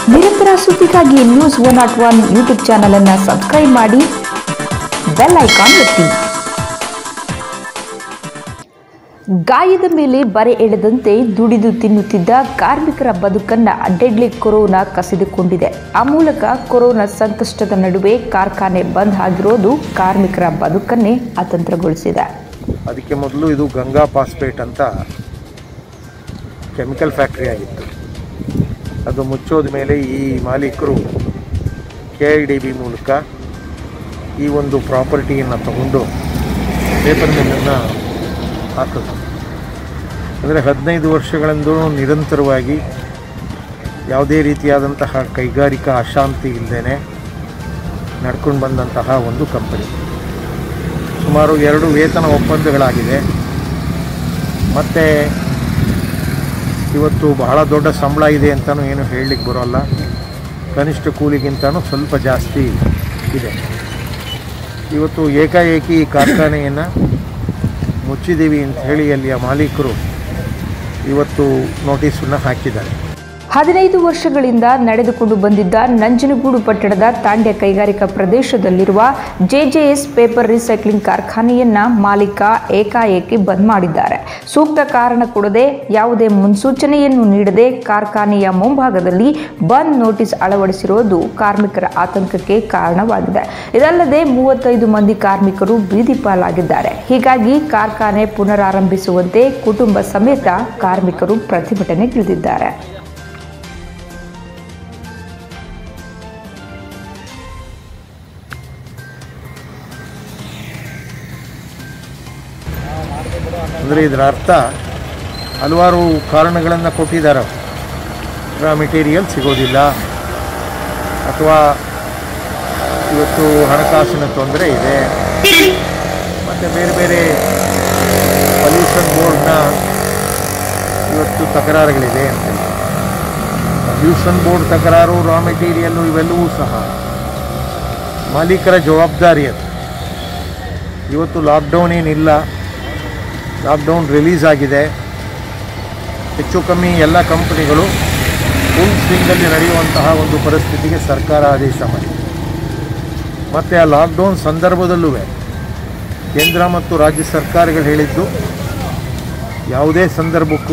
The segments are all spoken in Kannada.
ನಿರಂತರ ಸುದ್ದಿಗಾಗಿ news one not one YouTube channel ಅನ್ನು ಸಬ್ಸ್ಕ್ರೈಬ್ ಮಾಡಿ ಬೆಲ್ ಐಕಾನ್ ಒತ್ತಿ ಗಾಯದ ಮೇಲೆ ಬರೆ ಎಳೆದಂತೆ ದುಡಿದು ತಿನ್ನುತ್ತಿದ್ದ ಕಾರ್ಮಿಕರ ಬದುಕನ್ನ ಡೆಡ್ಲಿ ಕೊರೋನಾ ಕಸಿದುಕೊಂಡಿದೆ ಆ ಮೂಲಕ ಕೊರೋನಾ ಸಂಕಷ್ಟದ ನಡುವೆ ಕಾರ್ಖಾನೆ ಬಂದ್ ಆಗಿರೋದು ಕಾರ್ಮಿಕರ ಬದುಕನ್ನೇ ಅತಂತ್ರಗೊಳಿಸಿದೆ ಅದಕ್ಕೆ ಮೊದಲು ಇದು ಗಂಗಾ ಫಾಸ್ಫೇಟ್ ಅಂತ ಕೆಮಿಕಲ್ ಫ್ಯಾಕ್ಟ್ರಿ ಆಗಿತ್ತು ಅದು ಮುಚ್ಚೋದ ಮೇಲೆ ಈ ಮಾಲೀಕರು ಕೆ ಐ ಡಿ ಬಿ ಮೂಲಕ ಈ ಒಂದು ಪ್ರಾಪರ್ಟಿಯನ್ನು ತಗೊಂಡು ಪೇಪರ್ ಮಿಲ್ಲನ್ನು ಹಾಕಿದ್ರು ಅಂದರೆ ಹದಿನೈದು ವರ್ಷಗಳಿಂದ ನಿರಂತರವಾಗಿ ಯಾವುದೇ ರೀತಿಯಾದಂತಹ ಕೈಗಾರಿಕಾ ಅಶಾಂತಿ ಇಲ್ಲದೇ ನಡ್ಕೊಂಡು ಬಂದಂತಹ ಒಂದು ಕಂಪನಿ ಸುಮಾರು ಎರಡು ವೇತನ ಒಪ್ಪಂದಗಳಾಗಿದೆ ಮತ್ತು ಇವತ್ತು ಬಹಳ ದೊಡ್ಡ ಸಂಬಳ ಇದೆ ಅಂತಲೂ ಏನು ಹೇಳಲಿಕ್ಕೆ ಬರೋಲ್ಲ ಕನಿಷ್ಠ ಕೂಲಿಗಿಂತನೂ ಸ್ವಲ್ಪ ಜಾಸ್ತಿ ಇದೆ ಇವತ್ತು ಏಕಾಏಕಿ ಈ ಕಾರ್ಖಾನೆಯನ್ನು ಮುಚ್ಚಿದ್ದೀವಿ ಅಂತ ಹೇಳಿ ಅಲ್ಲಿಯ ಮಾಲೀಕರು ಇವತ್ತು ನೋಟಿಸನ್ನು ಹಾಕಿದ್ದಾರೆ ಹದಿನೈದು ವರ್ಷಗಳಿಂದ ನಡೆದುಕೊಂಡು ಬಂದಿದ್ದ ನಂಜನಗೂಡು ಪಟ್ಟಣದ ತಾಂಡ್ಯ ಕೈಗಾರಿಕಾ ಪ್ರದೇಶದಲ್ಲಿರುವ ಜೆಜೆಎಸ್ ಪೇಪರ್ ರಿಸೈಕ್ಲಿಂಗ್ ಕಾರ್ಖಾನೆಯನ್ನ ಮಾಲೀಕ ಏಕಾಏಕಿ ಬಂದ್ ಮಾಡಿದ್ದಾರೆ ಸೂಕ್ತ ಕಾರಣ ಕೊಡದೆ ಯಾವುದೇ ಮುನ್ಸೂಚನೆಯನ್ನು ನೀಡದೆ ಕಾರ್ಖಾನೆಯ ಮುಂಭಾಗದಲ್ಲಿ ಬಂದ್ ನೋಟಿಸ್ ಅಳವಡಿಸಿರುವುದು ಕಾರ್ಮಿಕರ ಆತಂಕಕ್ಕೆ ಕಾರಣವಾಗಿದೆ ಇದಲ್ಲದೆ ಮೂವತ್ತೈದು ಮಂದಿ ಕಾರ್ಮಿಕರು ಬೀದಿ ಪಾಲಾಗಿದ್ದಾರೆ ಹೀಗಾಗಿ ಕಾರ್ಖಾನೆ ಪುನರಾರಂಭಿಸುವಂತೆ ಕುಟುಂಬ ಸಮೇತ ಕಾರ್ಮಿಕರು ಪ್ರತಿಭಟನೆಗಿಳಿದಿದ್ದಾರೆ ಅಂದರೆ ಇದರ ಅರ್ಥ ಹಲವಾರು ಕಾರಣಗಳನ್ನು ಕೊಟ್ಟಿದ್ದಾರೆ ರಾ ಮೆಟೀರಿಯಲ್ ಸಿಗೋದಿಲ್ಲ ಅಥವಾ ಇವತ್ತು ಹಣಕಾಸಿನ ತೊಂದರೆ ಇದೆ ಮತ್ತು ಬೇರೆ ಬೇರೆ ಪೊಲ್ಯೂಷನ್ ಬೋರ್ಡ್ನ ಇವತ್ತು ತಕರಾರುಗಳಿದೆ ಅಂತ ಪೊಲ್ಯೂಷನ್ ಬೋರ್ಡ್ ತಕರಾರು ರಾ ಮೆಟೀರಿಯಲ್ಲು ಇವೆಲ್ಲವೂ ಸಹ ಮಾಲೀಕರ ಜವಾಬ್ದಾರಿ ಅದು ಇವತ್ತು ಲಾಕ್ಡೌನ್ ಏನಿಲ್ಲ ಲಾಕ್ಡೌನ್ ರಿಲೀಸ್ ಆಗಿದೆ ಹೆಚ್ಚು ಕಮ್ಮಿ ಎಲ್ಲ ಕಂಪನಿಗಳು ಫುಲ್ ಸ್ವಿಂಗಲ್ಲಿ ನಡೆಯುವಂತಹ ಒಂದು ಪರಿಸ್ಥಿತಿಗೆ ಸರ್ಕಾರ ಆದೇಶ ಮಾಡಿದೆ ಮತ್ತು ಆ ಲಾಕ್ಡೌನ್ ಸಂದರ್ಭದಲ್ಲೂ ಕೇಂದ್ರ ಮತ್ತು ರಾಜ್ಯ ಸರ್ಕಾರಗಳು ಹೇಳಿದ್ದು ಯಾವುದೇ ಸಂದರ್ಭಕ್ಕೂ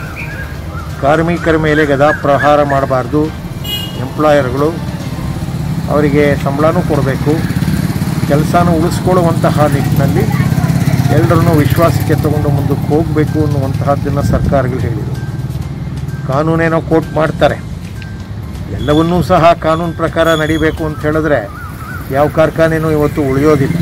ಕಾರ್ಮಿಕರ ಮೇಲೆ ಗದಾಪ್ರಹಾರ ಮಾಡಬಾರ್ದು ಎಂಪ್ಲಾಯರ್ಗಳು ಅವರಿಗೆ ಸಂಬಳನೂ ಕೊಡಬೇಕು ಕೆಲಸನೂ ಉಳಿಸ್ಕೊಳ್ಳುವಂತಹ ನಿಟ್ಟಿನಲ್ಲಿ ಎಲ್ಲರನ್ನೂ ವಿಶ್ವಾಸಕ್ಕೆ ತಗೊಂಡು ಮುಂದಕ್ಕೆ ಹೋಗಬೇಕು ಅನ್ನುವಂತಹದ್ದನ್ನು ಸರ್ಕಾರಗಳು ಹೇಳಿದರು ಕಾನೂನೇನೋ ಕೋರ್ಟ್ ಮಾಡ್ತಾರೆ ಎಲ್ಲವನ್ನೂ ಸಹ ಕಾನೂನು ಪ್ರಕಾರ ನಡಿಬೇಕು ಅಂತ ಹೇಳಿದ್ರೆ ಯಾವ ಕಾರ್ಖಾನೆನೂ ಇವತ್ತು ಉಳಿಯೋದಿಲ್ಲ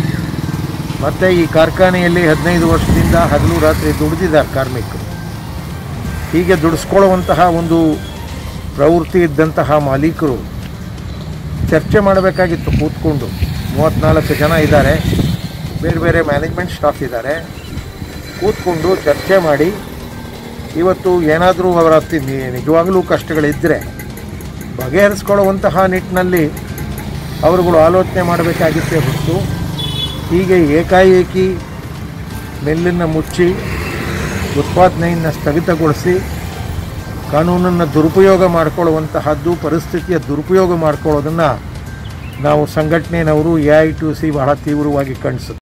ಮತ್ತು ಈ ಕಾರ್ಖಾನೆಯಲ್ಲಿ ಹದಿನೈದು ವರ್ಷದಿಂದ ಹಗಲು ರಾತ್ರಿ ದುಡಿದಿದ್ದಾರೆ ಕಾರ್ಮಿಕರು ಹೀಗೆ ದುಡಿಸ್ಕೊಳ್ಳುವಂತಹ ಒಂದು ಪ್ರವೃತ್ತಿ ಇದ್ದಂತಹ ಮಾಲೀಕರು ಚರ್ಚೆ ಮಾಡಬೇಕಾಗಿತ್ತು ಕೂತ್ಕೊಂಡು ಮೂವತ್ತ್ನಾಲ್ಕು ಜನ ಇದ್ದಾರೆ ಬೇರೆ ಬೇರೆ ಮ್ಯಾನೇಜ್ಮೆಂಟ್ ಸ್ಟಾಫ್ ಇದ್ದಾರೆ ಕೂತ್ಕೊಂಡು ಚರ್ಚೆ ಮಾಡಿ ಇವತ್ತು ಏನಾದರೂ ಅವರ ತಿ- ನಿ- ನಿಜವಾಗಲೂ ಕಷ್ಟಗಳಿದ್ದರೆ ಬಗೆಹರಿಸ್ಕೊಳ್ಳುವಂತಹ ನಿಟ್ಟಿನಲ್ಲಿ ಅವರುಗಳು ಆಲೋಚನೆ ಮಾಡಬೇಕಾಗಿತ್ತೇ ಹೊರತು ಹೀಗೆ ಏಕಾಏಕಿ ಮಿಲ್ಲನ್ನು ಮುಚ್ಚಿ ಉತ್ಪಾದನೆಯನ್ನು ಸ್ಥಗಿತಗೊಳಿಸಿ ಕಾನೂನನ್ನು ದುರುಪಯೋಗ ಮಾಡಿಕೊಳ್ಳುವಂತಹದ್ದು ಪರಿಸ್ಥಿತಿಯ ದುರುಪಯೋಗ ಮಾಡ್ಕೊಳ್ಳೋದನ್ನು ನಾವು ಸಂಘಟನೆಯವರು ಎ ಐ ಟು ಸಿ ಬಹಳ ತೀವ್ರವಾಗಿ ಖಂಡಿಸುತ್ತೆ